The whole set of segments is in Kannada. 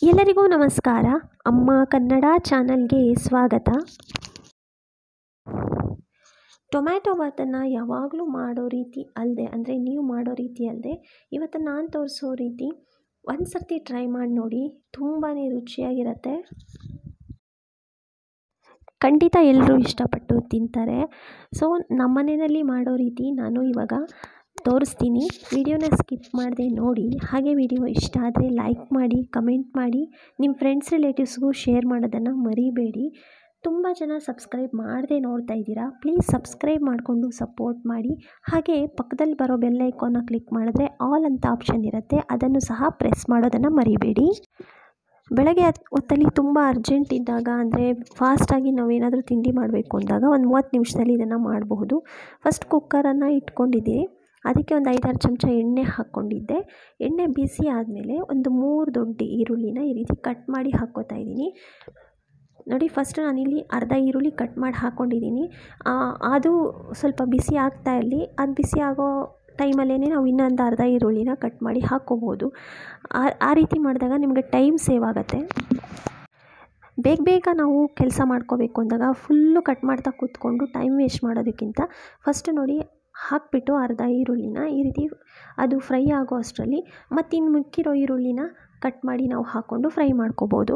ಎಲ್ಲರಿಗೂ ನಮಸ್ಕಾರ ಅಮ್ಮ ಕನ್ನಡ ಚಾನಲ್ಗೆ ಸ್ವಾಗತ ಟೊಮ್ಯಾಟೊ ಬಾತನ್ನು ಯಾವಾಗಲೂ ಮಾಡೋ ರೀತಿ ಅಲ್ಲದೆ ಅಂದರೆ ನೀವು ಮಾಡೋ ರೀತಿ ಅಲ್ಲದೆ ಇವತ್ತು ನಾನು ತೋರಿಸೋ ರೀತಿ ಒಂದು ಸರ್ತಿ ಟ್ರೈ ಮಾಡಿ ನೋಡಿ ತುಂಬಾ ರುಚಿಯಾಗಿರುತ್ತೆ ಖಂಡಿತ ಎಲ್ಲರೂ ಇಷ್ಟಪಟ್ಟು ತಿಂತಾರೆ ಸೊ ನಮ್ಮನೆಯಲ್ಲಿ ಮಾಡೋ ರೀತಿ ನಾನು ಇವಾಗ ತೋರಿಸ್ತೀನಿ ವಿಡಿಯೋನ ಸ್ಕಿಪ್ ಮಾಡದೆ ನೋಡಿ ಹಾಗೆ ವಿಡಿಯೋ ಇಷ್ಟ ಆದರೆ ಲೈಕ್ ಮಾಡಿ ಕಮೆಂಟ್ ಮಾಡಿ ನಿಮ್ಮ ಫ್ರೆಂಡ್ಸ್ ರಿಲೇಟಿವ್ಸ್ಗೂ ಶೇರ್ ಮಾಡೋದನ್ನು ಮರಿಬೇಡಿ ತುಂಬ ಜನ ಸಬ್ಸ್ಕ್ರೈಬ್ ಮಾಡದೆ ನೋಡ್ತಾ ಇದ್ದೀರಾ ಪ್ಲೀಸ್ ಸಬ್ಸ್ಕ್ರೈಬ್ ಮಾಡಿಕೊಂಡು ಸಪೋರ್ಟ್ ಮಾಡಿ ಹಾಗೆ ಪಕ್ಕದಲ್ಲಿ ಬರೋ ಬೆಲ್ ಐಕಾನ್ನ ಕ್ಲಿಕ್ ಮಾಡಿದ್ರೆ ಆಲ್ ಅಂತ ಆಪ್ಷನ್ ಇರುತ್ತೆ ಅದನ್ನು ಸಹ ಪ್ರೆಸ್ ಮಾಡೋದನ್ನು ಮರಿಬೇಡಿ ಬೆಳಗ್ಗೆ ಹೊತ್ತಲ್ಲಿ ತುಂಬ ಅರ್ಜೆಂಟ್ ಇದ್ದಾಗ ಅಂದರೆ ಫಾಸ್ಟಾಗಿ ನಾವೇನಾದರೂ ತಿಂಡಿ ಮಾಡಬೇಕು ಅಂದಾಗ ಒಂದು ಮೂವತ್ತು ನಿಮಿಷದಲ್ಲಿ ಇದನ್ನು ಮಾಡಬಹುದು ಫಸ್ಟ್ ಕುಕ್ಕರನ್ನು ಇಟ್ಕೊಂಡಿದ್ದೀನಿ ಅದಕ್ಕೆ ಒಂದು ಐದಾರು ಚಮಚ ಎಣ್ಣೆ ಹಾಕ್ಕೊಂಡಿದ್ದೆ ಎಣ್ಣೆ ಬಿಸಿ ಆದಮೇಲೆ ಒಂದು ಮೂರು ದೊಡ್ಡ ಈರುಳ್ಳಿನ ಈ ರೀತಿ ಕಟ್ ಮಾಡಿ ಹಾಕ್ಕೋತಾ ಇದ್ದೀನಿ ನೋಡಿ ಫಸ್ಟ್ ನಾನಿಲ್ಲಿ ಅರ್ಧ ಈರುಳ್ಳಿ ಕಟ್ ಮಾಡಿ ಹಾಕ್ಕೊಂಡಿದ್ದೀನಿ ಅದು ಸ್ವಲ್ಪ ಬಿಸಿ ಆಗ್ತಾ ಇರಲಿ ಅದು ಬಿಸಿ ಆಗೋ ಟೈಮಲ್ಲೇ ನಾವು ಇನ್ನೊಂದು ಅರ್ಧ ಈರುಳ್ಳಿನ ಕಟ್ ಮಾಡಿ ಹಾಕ್ಕೋಬೋದು ಆ ರೀತಿ ಮಾಡಿದಾಗ ನಿಮಗೆ ಟೈಮ್ ಸೇವ್ ಆಗುತ್ತೆ ಬೇಗ ಬೇಗ ನಾವು ಕೆಲಸ ಮಾಡ್ಕೋಬೇಕು ಅಂದಾಗ ಫುಲ್ಲು ಕಟ್ ಮಾಡ್ತಾ ಕೂತ್ಕೊಂಡು ಟೈಮ್ ವೇಸ್ಟ್ ಮಾಡೋದಕ್ಕಿಂತ ಫಸ್ಟ್ ನೋಡಿ ಹಾಕಿಬಿಟ್ಟು ಅರ್ಧ ಈರುಳ್ಳಿನ ಈ ರೀತಿ ಅದು ಫ್ರೈ ಆಗೋ ಅಷ್ಟರಲ್ಲಿ ಮತ್ತಿನ್ನು ಮಿಕ್ಕಿರೋ ಈರುಳ್ಳಿನ ಕಟ್ ಮಾಡಿ ನಾವು ಹಾಕ್ಕೊಂಡು ಫ್ರೈ ಮಾಡ್ಕೋಬೋದು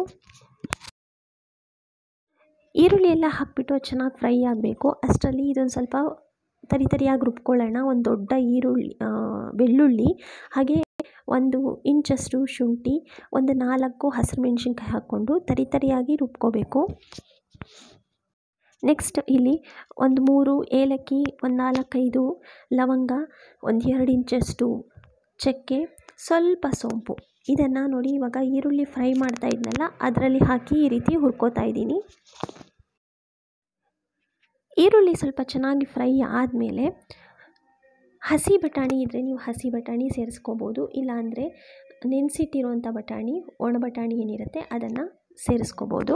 ಈರುಳ್ಳಿ ಎಲ್ಲ ಹಾಕಿಬಿಟ್ಟು ಚೆನ್ನಾಗಿ ಫ್ರೈ ಆಗಬೇಕು ಅಷ್ಟರಲ್ಲಿ ಇದೊಂದು ಸ್ವಲ್ಪ ತರಿ ತರಿಯಾಗಿ ರುಬ್ಕೊಳ್ಳೋಣ ಒಂದು ದೊಡ್ಡ ಈರುಳ್ಳಿ ಬೆಳ್ಳುಳ್ಳಿ ಹಾಗೆ ಒಂದು ಇಂಚಷ್ಟು ಶುಂಠಿ ಒಂದು ನಾಲ್ಕು ಹಸಿರು ಮೆಣಸಿನ್ಕಾಯಿ ಹಾಕ್ಕೊಂಡು ತರಿ ತರಿಯಾಗಿ ರುಬ್ಕೋಬೇಕು ನೆಕ್ಸ್ಟ್ ಇಲ್ಲಿ ಒಂದು ಮೂರು ಏಲಕ್ಕಿ ಒಂದು ನಾಲ್ಕೈದು ಲವಂಗ ಒಂದು ಎರಡು ಇಂಚಷ್ಟು ಚಕ್ಕೆ ಸ್ವಲ್ಪ ಸೋಂಪು ಇದನ್ನು ನೋಡಿ ಇವಾಗ ಈರುಳ್ಳಿ ಫ್ರೈ ಮಾಡ್ತಾ ಇದ್ನಲ್ಲ ಅದರಲ್ಲಿ ಹಾಕಿ ಈ ರೀತಿ ಹುರ್ಕೋತಾ ಇದ್ದೀನಿ ಈರುಳ್ಳಿ ಸ್ವಲ್ಪ ಚೆನ್ನಾಗಿ ಫ್ರೈ ಆದಮೇಲೆ ಹಸಿ ಬಟಾಣಿ ಇದ್ದರೆ ನೀವು ಹಸಿ ಬಟಾಣಿ ಸೇರಿಸ್ಕೋಬೋದು ಇಲ್ಲಾಂದರೆ ನೆನೆಸಿಟ್ಟಿರುವಂಥ ಬಟಾಣಿ ಒಣ ಬಟಾಣಿ ಏನಿರುತ್ತೆ ಅದನ್ನು ಸೇರಿಸ್ಕೋಬೋದು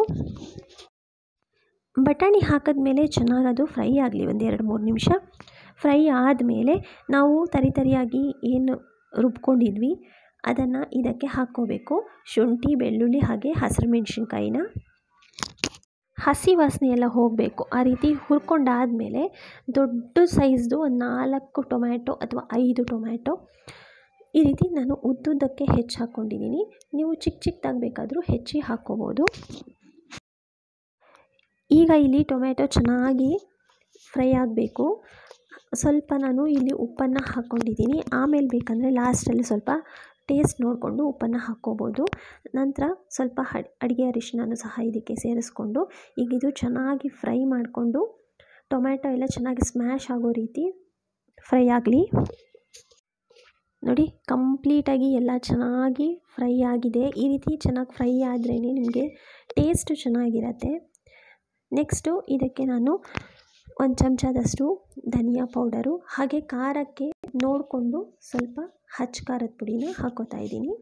ಬಟಾಣಿ ಹಾಕಿದ್ಮೇಲೆ ಚೆನ್ನಾಗಿ ಅದು ಫ್ರೈ ಆಗಲಿ ಒಂದು ಎರಡು ಮೂರು ನಿಮಿಷ ಫ್ರೈ ಆದಮೇಲೆ ನಾವು ತರಿ ತರಿಯಾಗಿ ಏನು ರುಬ್ಕೊಂಡಿದ್ವಿ ಅದನ್ನು ಇದಕ್ಕೆ ಹಾಕ್ಕೋಬೇಕು ಶುಂಠಿ ಬೆಳ್ಳುಳ್ಳಿ ಹಾಗೆ ಹಸಿರು ಮೆಣಸಿನ್ಕಾಯಿನ ಹಸಿ ವಾಸನೆ ಎಲ್ಲ ಹೋಗಬೇಕು ಆ ರೀತಿ ಹುರ್ಕೊಂಡಾದಮೇಲೆ ದೊಡ್ಡ ಸೈಜ್ದು ಒಂದು ನಾಲ್ಕು ಟೊಮ್ಯಾಟೊ ಅಥವಾ ಐದು ಟೊಮ್ಯಾಟೊ ಈ ರೀತಿ ನಾನು ಉದ್ದುದ್ದಕ್ಕೆ ಹೆಚ್ಚು ಹಾಕ್ಕೊಂಡಿದ್ದೀನಿ ನೀವು ಚಿಕ್ಕ ಚಿಕ್ಕದಾಗಿ ಬೇಕಾದರೂ ಹೆಚ್ಚಿ ಹಾಕ್ಕೋಬೋದು ಈಗ ಇಲ್ಲಿ ಟೊಮ್ಯಾಟೊ ಚೆನ್ನಾಗಿ ಫ್ರೈ ಆಗಬೇಕು ಸ್ವಲ್ಪ ನಾನು ಇಲ್ಲಿ ಉಪ್ಪನ್ನು ಹಾಕ್ಕೊಂಡಿದ್ದೀನಿ ಆಮೇಲೆ ಬೇಕಂದರೆ ಲಾಸ್ಟಲ್ಲಿ ಸ್ವಲ್ಪ ಟೇಸ್ಟ್ ನೋಡಿಕೊಂಡು ಉಪ್ಪನ್ನು ಹಾಕ್ಕೋಬೋದು ನಂತರ ಸ್ವಲ್ಪ ಅಡುಗೆ ಅರಿಶಿನೂ ಸಹ ಇದಕ್ಕೆ ಸೇರಿಸ್ಕೊಂಡು ಈಗ ಇದು ಚೆನ್ನಾಗಿ ಫ್ರೈ ಮಾಡಿಕೊಂಡು ಟೊಮ್ಯಾಟೊ ಎಲ್ಲ ಚೆನ್ನಾಗಿ ಸ್ಮ್ಯಾಶ್ ಆಗೋ ರೀತಿ ಫ್ರೈ ಆಗಲಿ ನೋಡಿ ಕಂಪ್ಲೀಟಾಗಿ ಎಲ್ಲ ಚೆನ್ನಾಗಿ ಫ್ರೈ ಆಗಿದೆ ಈ ರೀತಿ ಚೆನ್ನಾಗಿ ಫ್ರೈ ಆದ್ರೇ ನಿಮಗೆ ಟೇಸ್ಟು ಚೆನ್ನಾಗಿರತ್ತೆ ನೆಕ್ಸ್ಟು ಇದಕ್ಕೆ ನಾನು ಒಂದು ಚಮಚದಷ್ಟು ಧನಿಯಾ ಪೌಡರು ಹಾಗೆ ಖಾರಕ್ಕೆ ನೋಡಿಕೊಂಡು ಸ್ವಲ್ಪ ಹಚ್ಚ ಖಾರದ ಪುಡಿನ ಹಾಕೋತಾ ಇದ್ದೀನಿ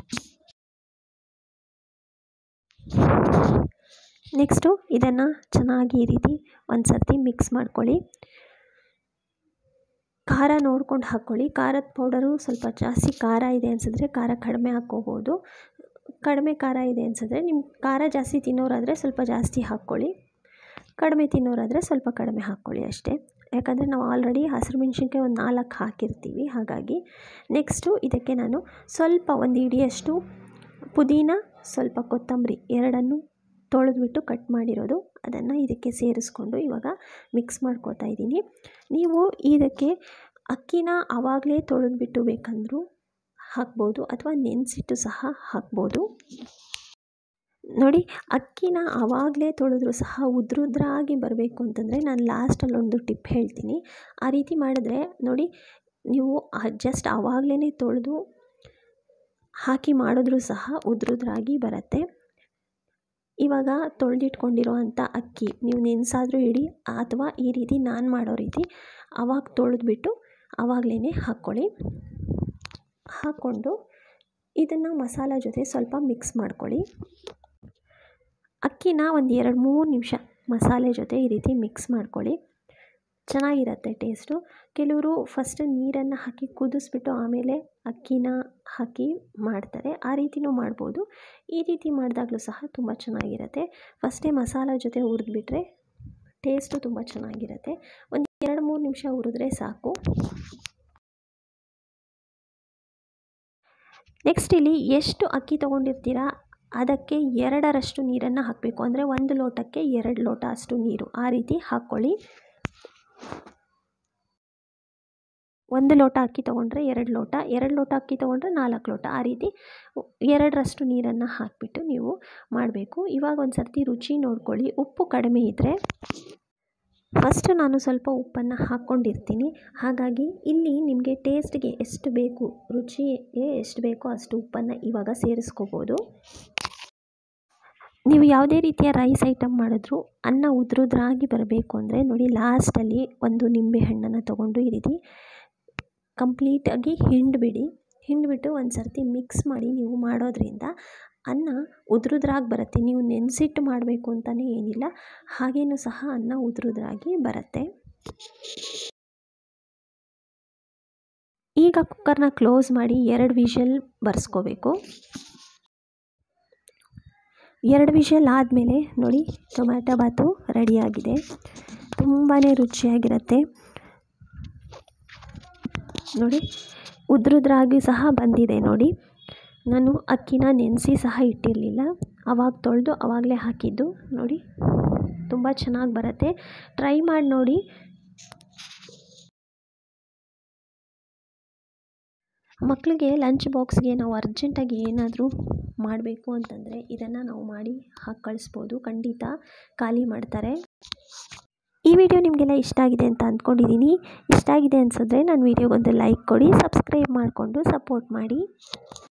ನೆಕ್ಸ್ಟು ಇದನ್ನು ಚೆನ್ನಾಗಿ ಈ ರೀತಿ ಒಂದು ಸರ್ತಿ ಮಿಕ್ಸ್ ಮಾಡ್ಕೊಳ್ಳಿ ಖಾರ ನೋಡ್ಕೊಂಡು ಹಾಕ್ಕೊಳ್ಳಿ ಖಾರದ ಪೌಡರು ಸ್ವಲ್ಪ ಜಾಸ್ತಿ ಖಾರ ಇದೆ ಅನಿಸಿದ್ರೆ ಖಾರ ಕಡಿಮೆ ಹಾಕ್ಕೋಬೋದು ಕಡಿಮೆ ಖಾರ ಇದೆ ಅನಿಸಿದ್ರೆ ನಿಮ್ಮ ಖಾರ ಜಾಸ್ತಿ ತಿನ್ನೋರಾದರೆ ಸ್ವಲ್ಪ ಜಾಸ್ತಿ ಹಾಕ್ಕೊಳ್ಳಿ ಕಡಿಮೆ ತಿನ್ನೋರಾದರೆ ಸ್ವಲ್ಪ ಕಡಿಮೆ ಹಾಕ್ಕೊಳ್ಳಿ ಅಷ್ಟೇ ಯಾಕಂದರೆ ನಾವು ಆಲ್ರೆಡಿ ಹಸಿರು ಮೆಣಸಿನ್ಕಾಯಿ ಒಂದು ನಾಲ್ಕು ಹಾಕಿರ್ತೀವಿ ಹಾಗಾಗಿ ನೆಕ್ಸ್ಟು ಇದಕ್ಕೆ ನಾನು ಸ್ವಲ್ಪ ಒಂದು ಇಡಿಯಷ್ಟು ಪುದೀನ ಸ್ವಲ್ಪ ಕೊತ್ತಂಬರಿ ಎರಡನ್ನು ತೊಳೆದ್ಬಿಟ್ಟು ಕಟ್ ಮಾಡಿರೋದು ಅದನ್ನು ಇದಕ್ಕೆ ಸೇರಿಸ್ಕೊಂಡು ಇವಾಗ ಮಿಕ್ಸ್ ಮಾಡ್ಕೋತಾ ಇದ್ದೀನಿ ನೀವು ಇದಕ್ಕೆ ಅಕ್ಕಿನ ಆವಾಗಲೇ ತೊಳೆದ್ಬಿಟ್ಟು ಬೇಕಂದರೂ ಹಾಕ್ಬೋದು ಅಥವಾ ನೆನೆಸಿಟ್ಟು ಸಹ ಹಾಕ್ಬೋದು ನೋಡಿ ಅಕ್ಕಿನ ಆವಾಗಲೇ ತೊಳೆದ್ರೂ ಸಹ ಉದ್ರುದ್ರಾಗಿ ಬರಬೇಕು ಅಂತಂದರೆ ನಾನು ಲಾಸ್ಟಲ್ಲಿ ಒಂದು ಟಿಪ್ ಹೇಳ್ತೀನಿ ಆ ರೀತಿ ಮಾಡಿದ್ರೆ ನೋಡಿ ನೀವು ಜಸ್ಟ್ ಆವಾಗಲೇ ತೊಳೆದು ಹಾಕಿ ಮಾಡಿದ್ರೂ ಸಹ ಉದ್ರುದ್ರಾಗಿ ಬರುತ್ತೆ ಇವಾಗ ತೊಳೆದಿಟ್ಕೊಂಡಿರೋ ಅಂಥ ಅಕ್ಕಿ ನೀವು ನೆನೆಸಾದರೂ ಇಡಿ ಅಥವಾ ಈ ರೀತಿ ನಾನು ಮಾಡೋ ರೀತಿ ಆವಾಗ ತೊಳೆದ್ಬಿಟ್ಟು ಆವಾಗಲೇ ಹಾಕ್ಕೊಳ್ಳಿ ಹಾಕ್ಕೊಂಡು ಇದನ್ನು ಮಸಾಲ ಜೊತೆ ಸ್ವಲ್ಪ ಮಿಕ್ಸ್ ಮಾಡ್ಕೊಳ್ಳಿ ಅಕ್ಕಿನ ಒಂದು ಎರಡು ಮೂರು ನಿಮಿಷ ಮಸಾಲೆ ಜೊತೆ ಈ ರೀತಿ ಮಿಕ್ಸ್ ಮಾಡ್ಕೊಳ್ಳಿ ಚೆನ್ನಾಗಿರುತ್ತೆ ಟೇಸ್ಟು ಕೆಲವರು ಫಸ್ಟ್ ನೀರನ್ನು ಹಾಕಿ ಕುದಿಸ್ಬಿಟ್ಟು ಆಮೇಲೆ ಅಕ್ಕಿನ ಹಾಕಿ ಮಾಡ್ತಾರೆ ಆ ರೀತಿಯೂ ಮಾಡ್ಬೋದು ಈ ರೀತಿ ಮಾಡಿದಾಗಲೂ ಸಹ ತುಂಬ ಚೆನ್ನಾಗಿರುತ್ತೆ ಫಸ್ಟೇ ಮಸಾಲ ಜೊತೆ ಹುರಿದ್ಬಿಟ್ರೆ ಟೇಸ್ಟು ತುಂಬ ಚೆನ್ನಾಗಿರುತ್ತೆ ಒಂದು ಎರಡು ಮೂರು ನಿಮಿಷ ಹುರಿದ್ರೆ ಸಾಕು ನೆಕ್ಸ್ಟ್ ಇಲ್ಲಿ ಎಷ್ಟು ಅಕ್ಕಿ ತೊಗೊಂಡಿರ್ತೀರಾ ಅದಕ್ಕೆ ಎರಡರಷ್ಟು ನೀರನ್ನು ಹಾಕಬೇಕು ಅಂದರೆ ಒಂದು ಲೋಟಕ್ಕೆ ಎರಡು ಲೋಟ ಅಷ್ಟು ನೀರು ಆ ರೀತಿ ಹಾಕ್ಕೊಳ್ಳಿ ಒಂದು ಲೋಟ ಅಕ್ಕಿ ತೊಗೊಂಡ್ರೆ ಎರಡು ಲೋಟ ಎರಡು ಲೋಟ ಅಕ್ಕಿ ತೊಗೊಂಡ್ರೆ ನಾಲ್ಕು ಲೋಟ ಆ ರೀತಿ ಎರಡರಷ್ಟು ನೀರನ್ನು ಹಾಕಿಬಿಟ್ಟು ನೀವು ಮಾಡಬೇಕು ಇವಾಗ ಒಂದು ಸರ್ತಿ ರುಚಿ ನೋಡ್ಕೊಳ್ಳಿ ಉಪ್ಪು ಕಡಿಮೆ ಇದ್ದರೆ ಫಸ್ಟ್ ನಾನು ಸ್ವಲ್ಪ ಉಪ್ಪನ್ನು ಹಾಕ್ಕೊಂಡಿರ್ತೀನಿ ಹಾಗಾಗಿ ಇಲ್ಲಿ ನಿಮಗೆ ಟೇಸ್ಟ್ಗೆ ಎಷ್ಟು ಬೇಕು ರುಚಿಗೆ ಎಷ್ಟು ಬೇಕೋ ಅಷ್ಟು ಉಪ್ಪನ್ನು ಇವಾಗ ಸೇರಿಸ್ಕೋಬೋದು ನೀವು ಯಾವುದೇ ರೀತಿಯ ರೈಸ್ ಐಟಮ್ ಮಾಡಿದ್ರೂ ಅನ್ನ ಉದ್ರುದ್ರಾಗಿ ಬರಬೇಕು ಅಂದರೆ ನೋಡಿ ಲಾಸ್ಟಲ್ಲಿ ಒಂದು ನಿಂಬೆ ಹಣ್ಣನ್ನು ತೊಗೊಂಡು ಈ ರೀತಿ ಕಂಪ್ಲೀಟಾಗಿ ಹಿಂಡ್ಬಿಡಿ ಹಿಂಡ್ಬಿಟ್ಟು ಒಂದು ಸರ್ತಿ ಮಿಕ್ಸ್ ಮಾಡಿ ನೀವು ಮಾಡೋದ್ರಿಂದ ಅನ್ನ ಉದ್ರುದ್ರಾಗಿ ಬರುತ್ತೆ ನೀವು ನೆನೆಸಿಟ್ಟು ಮಾಡಬೇಕು ಅಂತಲೇ ಏನಿಲ್ಲ ಹಾಗೇನೂ ಸಹ ಅನ್ನ ಉದ್ರುದ್ರಾಗಿ ಬರುತ್ತೆ ಈಗ ಕುಕ್ಕರ್ನ ಕ್ಲೋಸ್ ಮಾಡಿ ಎರಡು ವಿಷಲ್ ಬರ್ಸ್ಕೋಬೇಕು ಎರಡು ವಿಷಲ್ ಆದಮೇಲೆ ನೋಡಿ ಟೊಮ್ಯಾಟೊ ಬಾತು ರೆಡಿಯಾಗಿದೆ ತುಂಬಾ ರುಚಿಯಾಗಿರುತ್ತೆ ನೋಡಿ ಉದ್ರುದ್ರಾಗಿ ಸಹ ಬಂದಿದೆ ನೋಡಿ ನಾನು ಅಕ್ಕಿನ ನೆನೆಸಿ ಸಹ ಇಟ್ಟಿರಲಿಲ್ಲ ಆವಾಗ ತೊಳೆದು ಆವಾಗಲೇ ಹಾಕಿದ್ದು ನೋಡಿ ತುಂಬ ಚೆನ್ನಾಗಿ ಬರುತ್ತೆ ಟ್ರೈ ಮಾಡಿ ನೋಡಿ ಮಕ್ಕಳಿಗೆ ಲಂಚ್ ಬಾಕ್ಸ್ಗೆ ನಾವು ಅರ್ಜೆಂಟಾಗಿ ಏನಾದರೂ ಮಾಡಬೇಕು ಅಂತಂದರೆ ಇದನ್ನು ನಾವು ಮಾಡಿ ಹಾಕಿ ಕಳಿಸ್ಬೋದು ಖಂಡಿತ ಖಾಲಿ ಮಾಡ್ತಾರೆ ಈ ವಿಡಿಯೋ ನಿಮಗೆಲ್ಲ ಇಷ್ಟ ಆಗಿದೆ ಅಂತ ಅಂದ್ಕೊಂಡಿದ್ದೀನಿ ಇಷ್ಟ ಆಗಿದೆ ಅನಿಸಿದ್ರೆ ನನ್ನ ವಿಡಿಯೋಗೊಂದು ಲೈಕ್ ಕೊಡಿ ಸಬ್ಸ್ಕ್ರೈಬ್ ಮಾಡಿಕೊಂಡು ಸಪೋರ್ಟ್ ಮಾಡಿ